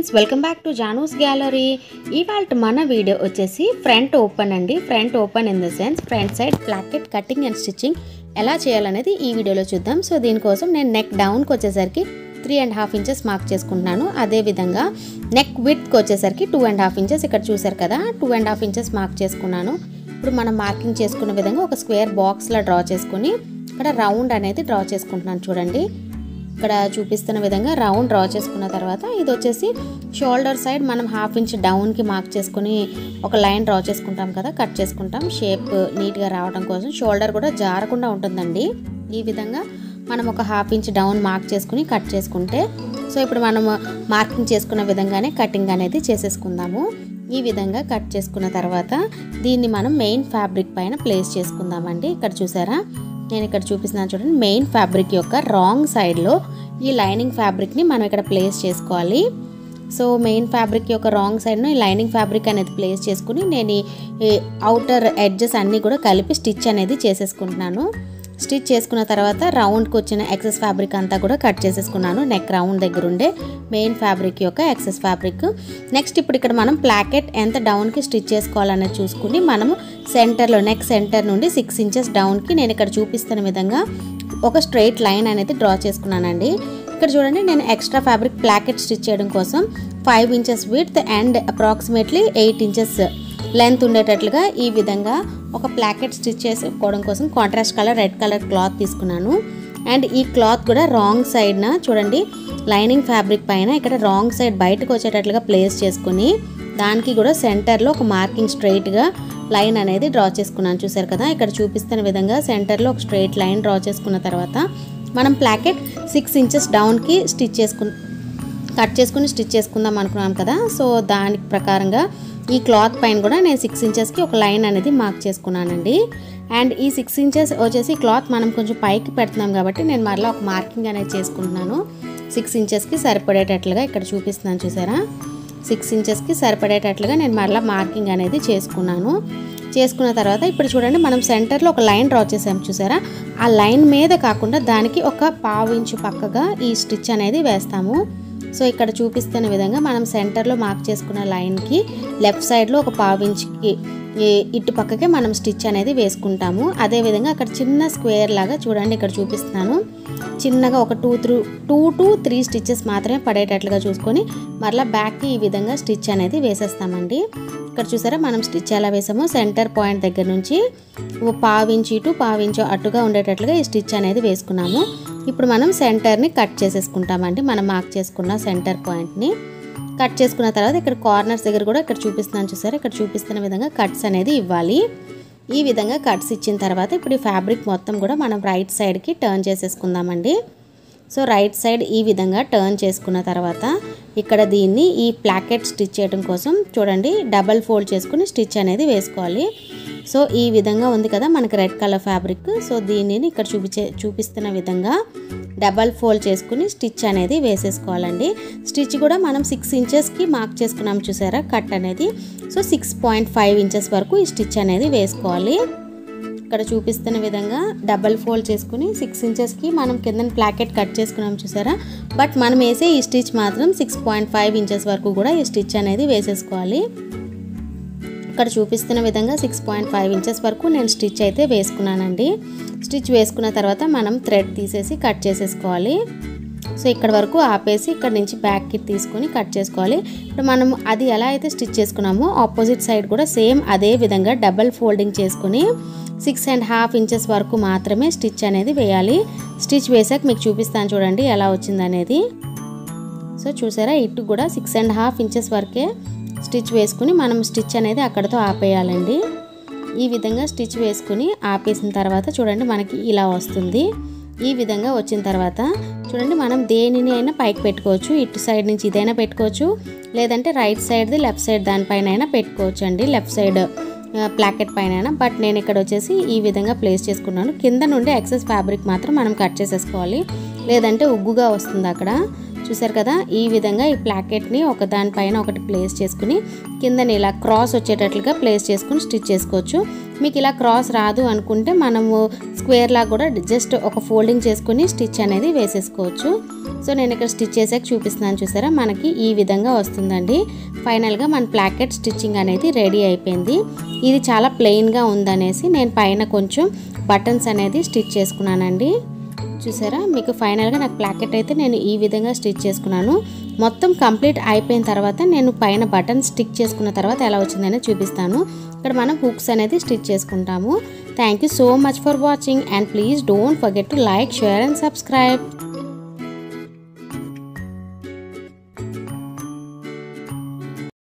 friends welcome back to Janu's gallery ఇవాళ మన video వచ్చేసి ఫ్రంట్ ఓపెన్ అండి front open in the sense front side placket cutting and stitching ఎలా చేయాలనేది ఈ వీడియోలో చూద్దాం సో దీనికోసం నేను నెక్ డౌన్కి వచ్చేసరికి three and half inches mark చేసుకుంటున్నాను అదేవిధంగా నెక్ విడ్త్కి వచ్చేసరికి టూ అండ్ హాఫ్ ఇంచెస్ ఇక్కడ చూసారు కదా two and half inches mark చేసుకున్నాను ఇప్పుడు మనం మార్కింగ్ చేసుకున్న విధంగా ఒక స్క్వేర్ బాక్స్లా డ్రా చేసుకుని ఇక్కడ రౌండ్ అనేది డ్రా చేసుకుంటున్నాను చూడండి ఇక్కడ చూపిస్తున్న విధంగా రౌండ్ డ్రా చేసుకున్న తర్వాత ఇది వచ్చేసి షోల్డర్ సైడ్ మనం హాఫ్ ఇంచ్ డౌన్కి మార్క్ చేసుకుని ఒక లైన్ డ్రా చేసుకుంటాం కదా కట్ చేసుకుంటాం షేప్ నీట్గా రావడం కోసం షోల్డర్ కూడా జారకుండా ఉంటుందండి ఈ విధంగా మనం ఒక హాఫ్ ఇంచ్ డౌన్ మార్క్ చేసుకుని కట్ చేసుకుంటే సో ఇప్పుడు మనం మార్కింగ్ చేసుకున్న విధంగానే కటింగ్ అనేది చేసేసుకుందాము ఈ విధంగా కట్ చేసుకున్న తర్వాత దీన్ని మనం మెయిన్ ఫ్యాబ్రిక్ పైన ప్లేస్ చేసుకుందామండి ఇక్కడ చూసారా నేను ఇక్కడ చూపిస్తున్నాను చూడండి మెయిన్ ఫ్యాబ్రిక్ యొక్క రాంగ్ సైడ్లో ఈ లైనింగ్ ఫ్యాబ్రిక్ని మనం ఇక్కడ ప్లేస్ చేసుకోవాలి సో మెయిన్ ఫ్యాబ్రిక్ యొక్క రాంగ్ సైడ్ను ఈ లైనింగ్ ఫ్యాబ్రిక్ అనేది ప్లేస్ చేసుకుని నేను ఈ అవుటర్ ఎడ్జెస్ అన్నీ కూడా కలిపి స్టిచ్ అనేది చేసేసుకుంటున్నాను స్టిచ్ చేసుకున్న తర్వాత రౌండ్కి వచ్చిన ఎక్సెస్ ఫ్యాబ్రిక్ అంతా కూడా కట్ చేసేసుకున్నాను నెక్ రౌండ్ దగ్గర ఉండే మెయిన్ ఫ్యాబ్రిక్ యొక్క ఎక్సెస్ ఫ్యాబ్రిక్ నెక్స్ట్ ఇప్పుడు ఇక్కడ మనం ప్లాకెట్ ఎంత డౌన్కి స్టిచ్ చేసుకోవాలనేది చూసుకుని మనము సెంటర్లో నెక్ సెంటర్ నుండి సిక్స్ ఇంచెస్ డౌన్కి నేను ఇక్కడ చూపిస్తున్న విధంగా ఒక స్ట్రైట్ లైన్ అనేది డ్రా చేసుకున్నానండి ఇక్కడ చూడండి నేను ఎక్స్ట్రా ఫ్యాబ్రిక్ ప్లాకెట్ స్టిచ్ చేయడం కోసం five inches with and approximately eight inches length ఉండేటట్లుగా ఈ విధంగా ఒక ప్లాకెట్ స్టిచ్ చేసుకోవడం కోసం contrast colour red colour cloth తీసుకున్నాను అండ్ ఈ క్లాత్ కూడా రాంగ్ సైడ్న చూడండి లైనింగ్ ఫ్యాబ్రిక్ పైన ఇక్కడ రాంగ్ సైడ్ బయటకు వచ్చేటట్లుగా ప్లేస్ చేసుకుని దానికి కూడా సెంటర్లో ఒక మార్కింగ్ స్ట్రైట్గా లైన్ అనేది డ్రా చేసుకున్నాను చూసారు కదా ఇక్కడ చూపిస్తున్న విధంగా సెంటర్లో ఒక స్ట్రైట్ లైన్ డ్రా చేసుకున్న తర్వాత మనం ప్లాకెట్ సిక్స్ ఇంచెస్ డౌన్కి స్టిచ్ చేసుకు కట్ చేసుకుని స్టిచ్ చేసుకుందాం అనుకున్నాం కదా సో దానికి ప్రకారంగా ఈ క్లాత్ పైన కూడా నేను సిక్స్ ఇంచెస్కి ఒక లైన్ అనేది మార్క్ చేసుకున్నానండి అండ్ ఈ సిక్స్ ఇంచెస్ వచ్చేసి క్లాత్ మనం కొంచెం పైకి పెడుతున్నాం కాబట్టి నేను మరలా ఒక మార్కింగ్ అనేది చేసుకుంటున్నాను సిక్స్ ఇంచెస్కి సరిపడేటట్లుగా ఇక్కడ చూపిస్తున్నాను చూసారా సిక్స్ ఇంచెస్కి సరిపడేటట్లుగా నేను మరలా మార్కింగ్ అనేది చేసుకున్నాను చేసుకున్న తర్వాత ఇప్పుడు చూడండి మనం సెంటర్లో ఒక లైన్ డ్రా చేసాం చూసారా ఆ లైన్ మీద కాకుండా దానికి ఒక పావు ఇంచు పక్కగా ఈ స్టిచ్ అనేది వేస్తాము సో ఇక్కడ చూపిస్తున్న విధంగా మనం సెంటర్లో మార్క్ చేసుకున్న లైన్కి లెఫ్ట్ సైడ్లో ఒక పావించ్కి ఇటు పక్కకే మనం స్టిచ్ అనేది వేసుకుంటాము అదేవిధంగా అక్కడ చిన్న స్క్వేర్ లాగా చూడండి ఇక్కడ చూపిస్తున్నాను చిన్నగా ఒక two through two to three stitches మాత్రమే పడేటట్లుగా చూసుకొని మరలా బ్యాక్కి ఈ విధంగా స్టిచ్ అనేది వేసేస్తామండి ఇక్కడ చూసారా మనం స్టిచ్ ఎలా వేసామో సెంటర్ పాయింట్ దగ్గర నుంచి పావించి ఇటు పావించు అటుగా ఉండేటట్లుగా ఈ స్టిచ్ అనేది వేసుకున్నాము ఇప్పుడు మనం సెంటర్ని కట్ చేసేసుకుంటామండి మనం మార్క్ చేసుకున్న సెంటర్ పాయింట్ని కట్ చేసుకున్న తర్వాత ఇక్కడ కార్నర్స్ దగ్గర కూడా ఇక్కడ చూపిస్తున్నాను చూసారా ఇక్కడ చూపిస్తున్న విధంగా కట్స్ అనేది ఇవ్వాలి ఈ విధంగా కట్స్ ఇచ్చిన తర్వాత ఇప్పుడు ఈ ఫ్యాబ్రిక్ మొత్తం కూడా మనం రైట్ సైడ్కి టర్న్ చేసేసుకుందామండి సో రైట్ సైడ్ ఈ విధంగా టర్న్ చేసుకున్న తర్వాత ఇక్కడ దీన్ని ఈ ప్లాకెట్ స్టిచ్ చేయడం కోసం చూడండి డబల్ ఫోల్డ్ చేసుకుని స్టిచ్ అనేది వేసుకోవాలి సో ఈ విధంగా ఉంది కదా మనకి రెడ్ కలర్ ఫ్యాబ్రిక్ సో దీనిని ఇక్కడ చూపించే చూపిస్తున్న విధంగా డబల్ ఫోల్డ్ చేసుకుని స్టిచ్ అనేది వేసేసుకోవాలండి స్టిచ్ కూడా మనం సిక్స్ ఇంచెస్కి మార్క్ చేసుకున్నాం చూసారా కట్ అనేది so six point five inches వరకు ఈ స్టిచ్ అనేది వేసుకోవాలి ఇక్కడ చూపిస్తున్న విధంగా డబల్ ఫోల్డ్ చేసుకుని సిక్స్ ఇంచెస్కి మనం కింద ప్లాకెట్ కట్ చేసుకున్నాం చూసారా బట్ మనం వేసే ఈ స్టిచ్ మాత్రం సిక్స్ పాయింట్ ఫైవ్ ఇంచెస్ వరకు కూడా ఈ స్టిచ్ అనేది వేసేసుకోవాలి ఇక్కడ చూపిస్తున్న విధంగా సిక్స్ పాయింట్ ఫైవ్ ఇంచెస్ వరకు నేను స్టిచ్ అయితే వేసుకున్నానండి స్టిచ్ వేసుకున్న తర్వాత మనం థ్రెడ్ తీసేసి కట్ చేసేసుకోవాలి సో ఇక్కడ వరకు ఆపేసి ఇక్కడ నుంచి బ్యాక్కి తీసుకొని కట్ చేసుకోవాలి ఇప్పుడు మనం అది ఎలా అయితే స్టిచ్ చేసుకున్నామో ఆపోజిట్ సైడ్ కూడా సేమ్ అదే విధంగా డబల్ ఫోల్డింగ్ చేసుకుని సిక్స్ అండ్ హాఫ్ ఇంచెస్ వరకు మాత్రమే స్టిచ్ అనేది వేయాలి స్టిచ్ వేసాక మీకు చూపిస్తాను చూడండి ఎలా వచ్చిందనేది సో చూసారా ఇటు కూడా సిక్స్ అండ్ హాఫ్ ఇంచెస్ వరకే స్టిచ్ వేసుకుని మనం స్టిచ్ అనేది అక్కడతో ఆపేయాలండి ఈ విధంగా స్టిచ్ వేసుకుని ఆపేసిన తర్వాత చూడండి మనకి ఇలా వస్తుంది ఈ విధంగా వచ్చిన తర్వాత చూడండి మనం దేనిని అయినా పైకి పెట్టుకోవచ్చు ఇటు సైడ్ నుంచి ఇదైనా పెట్టుకోవచ్చు లేదంటే రైట్ సైడ్ది లెఫ్ట్ సైడ్ దానిపైన అయినా పెట్టుకోవచ్చు అండి లెఫ్ట్ సైడ్ ప్లాకెట్ పైన బట్ నేను ఇక్కడ వచ్చేసి ఈ విధంగా ప్లేస్ చేసుకున్నాను కింద నుండి ఎక్సెస్ ఫ్యాబ్రిక్ మాత్రం మనం కట్ చేసేసుకోవాలి లేదంటే ఉగ్గుగా వస్తుంది అక్కడ చూసారు కదా ఈ విధంగా ఈ ప్లాకెట్ని ఒక దానిపైన ఒకటి ప్లేస్ చేసుకుని కిందని ఇలా క్రాస్ వచ్చేటట్లుగా ప్లేస్ చేసుకుని స్టిచ్ చేసుకోవచ్చు మీకు ఇలా క్రాస్ రాదు అనుకుంటే మనము స్క్వేర్ లాగా కూడా జస్ట్ ఒక ఫోల్డింగ్ చేసుకుని స్టిచ్ అనేది వేసేసుకోవచ్చు సో నేను ఇక్కడ స్టిచ్ చేసాక చూపిస్తున్నాను చూసారా మనకి ఈ విధంగా వస్తుందండి ఫైనల్గా మన ప్లాకెట్ స్టిచ్చింగ్ అనేది రెడీ అయిపోయింది ఇది చాలా ప్లెయిన్గా ఉందనేసి నేను పైన కొంచెం బటన్స్ అనేది స్టిచ్ చేసుకున్నానండి చూసారా మీకు ఫైనల్గా నాకు ప్లాకెట్ అయితే నేను ఈ విధంగా స్టిచ్ చేసుకున్నాను మొత్తం కంప్లీట్ అయిపోయిన తర్వాత నేను పైన బటన్ స్టిక్ చేసుకున్న తర్వాత ఎలా వచ్చిందని చూపిస్తాను ఇక్కడ మనం హుక్స్ అనేది స్టిచ్ చేసుకుంటాము thank you so much for watching and please don't forget to like share and subscribe